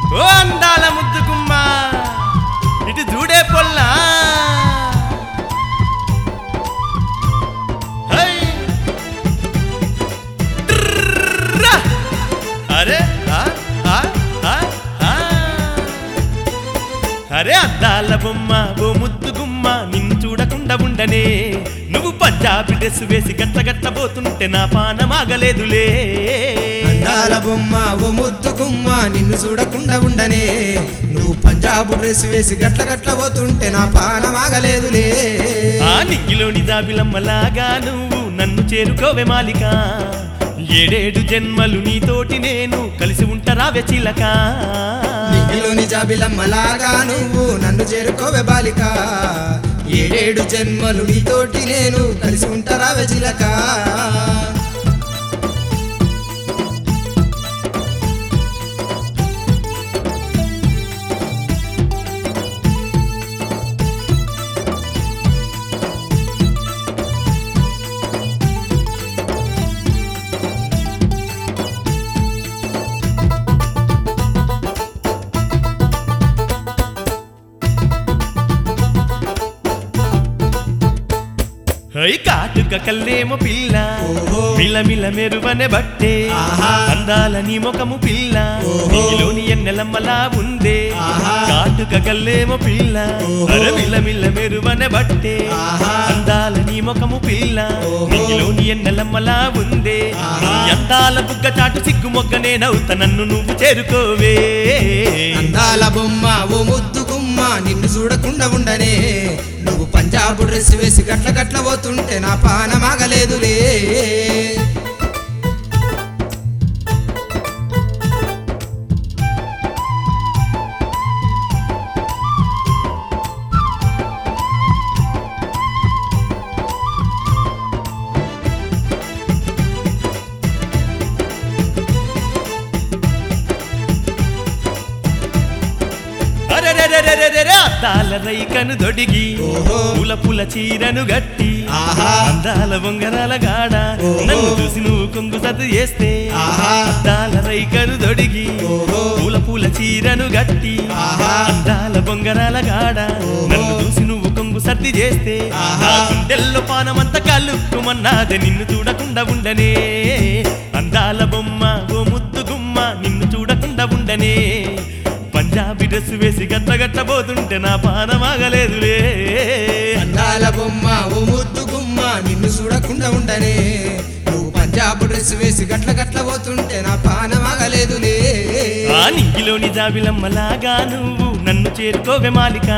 ఓ అందాల ముద్దుకుమ్మ ఇటు చూడే పొల్లా హై! ట్రర్రా! అరే ఆ, ఆ, ఆ, ఆ. అరే అద్దాల బొమ్మ ఓ ముద్దు గుమ్మ నిన్ను చూడకుండా ఉండనే నువ్వు పంజాబీ డ్రెస్ వేసి గట్ల గట్ల పోతుంటే నా పానమాగలేదులే అందాల బొమ్మ ఓ ముద్దు గుమ్మ నిన్ను చూడకుండా ఉండనే నువ్వు పంజాబ్ డ్రెస్ వేసి గట్ల గట్ల పోతుంటే నా పానం ఆగలేదులే ఆ నింగిలోని దాబిలమ్మలాగా నువ్వు నన్ను చేరుకోవే మాలిక ఏడేడు జన్మలు నీతోటి నేను కలిసి ఉంటారావే చిలక నింగిలోని జాబిలమ్మలాగా నువ్వు నన్ను చేరుకోవే బాలిక ఏడేడు జన్మలు నీతోటి నేను కలిసి ఉంటారా వెజిలక హై కాటుక కల్లేమో పిల్ల ఓహో. మిలమిల మెరువనే బట్టే ఆహా. అందాల నీ ముఖము పిల్ల ఓహో. నీలోని ఎన్నెలమ్మలా ఉందే ఆహా. కాటుక కల్లేమో పిల్ల ఓహో. అరే మిలమిల మెరువనే బట్టే ఆహా. అందాల నీ ముఖము పిల్ల ఓహో. నీలోని ఎన్నెలమ్మలా ఉందే ఆహా. నీ అందాల బుగ్గ చాటు సిగ్గు మొగ్గనే నవ్వుత నన్ను నువ్వు చేరుకోవే అందాల బొమ్మ ఓ ముద్దు గుమ్మ నిన్ను చూడకుండా ఉండనే నువ్వు పంజాబ్ డ్రెస్ వేసి గట్ల గట్ల పోతుంటే నా పానం ఆగలేదులే అరెరెరెరెరెరె అద్దాల రైకను దొడిగి ఓహో. పుల పుల చీరను గట్టి ఆహా. అందాల బొంగరాల గాడ ఓహో. నన్ను చూసి నువ్వు కొంగు సత్తు చేస్తే ఆహా. అద్దాల రైకను దొడిగి ఓహో. పూల పూల చీరను గట్టి ఆహా. అందాల బొంగరాల గాడ ఓహో. నన్ను చూసి నువ్వు కొంగు సర్ది చేస్తే ఆహా. నా గుండెల్లో పానమంత కలుక్కుమన్నాదే నిన్ను చూడకుండా ఉండనే అందాల బొమ్మ ఓ ముద్దు గుమ్మ నిన్ను చూడకుండా ఉండనే పంజాబీ డ్రెస్ వేసి గట్ల గట్ల పోతుంటే నా పానమాగలేదులే అందాల బొమ్మ ఓ ముద్దు గుమ్మ నిన్ను చూడకుండా ఉండనే నువ్వు పంజాబ్ డ్రెస్ వేసి గట్ల గట్ల పోతుంటే నా పానం ఆగలేదులే ఆ నింగిలోని జాబిలమ్మలాగా నువ్వు నన్ను చేరుకోవే మాలిక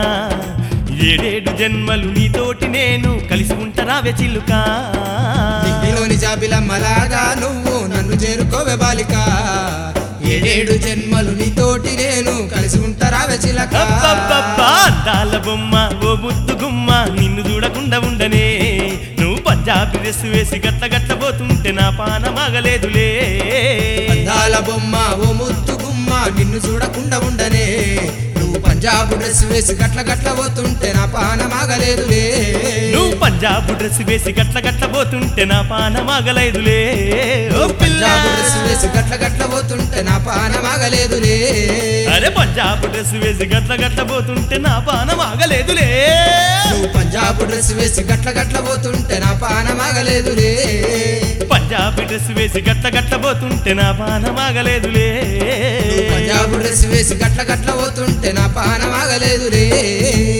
ఏడేడు జన్మలు నీతోటి నేను కలిసి ఉంటారావే చిలుక దిగ్గిలోని జాబిలమ్మలాగా నువ్వు నన్ను చేరుకోవే బాలిక ఏడేడు జన్మలు నీతోటి నేను కలిసి ఉంటారా వెచిలక అబ్బబ్బబ్బా, అందాల బొమ్మ ఓ ముద్దు గుమ్మ నిన్ను చూడకుండా ఉండనే నువ్వు పంజాబీ డ్రెస్ వేసి గట్ల గట్ల పోతుంటే నా పానమాగలేదులే అందాల బొమ్మ ఓ ముద్దు గుమ్మ నిన్ను చూడకుండా ఉండనే నువ్వు పంజాబ్ డ్రెస్ వేసి గట్ల గట్ల పోతుంటే నా పానం ఆగలేదులే నువ్వు పంజాబ్ డ్రెస్ వేసి గట్ల గట్ల పోతుంటే నా పానమాగలేదులే ఓ పిల్ల పంజాబ్ డ్రెస్ వేసి గట్ల గట్ల పోతుంటే నా పానం ఆగలేదులే అరే పంజాబ్ డ్రెస్ వేసి గట్ల గట్ల పోతుంటే నా పానం ఆగలేదులే నువ్వు పంజాబ్ డ్రెస్ వేసి గట్ల గట్ల పోతుంటే నా పానం ఆగలేదులే పంజాబ్ డ్రెస్ వేసి గట్ల గట్ల పోతుంటే నా పానం ఆగలేదులే నువ్వు పంజాబ్ డ్రెస్ వేసి గట్ల గట్ల పోతుంటే నా పానం ఆగలేదులే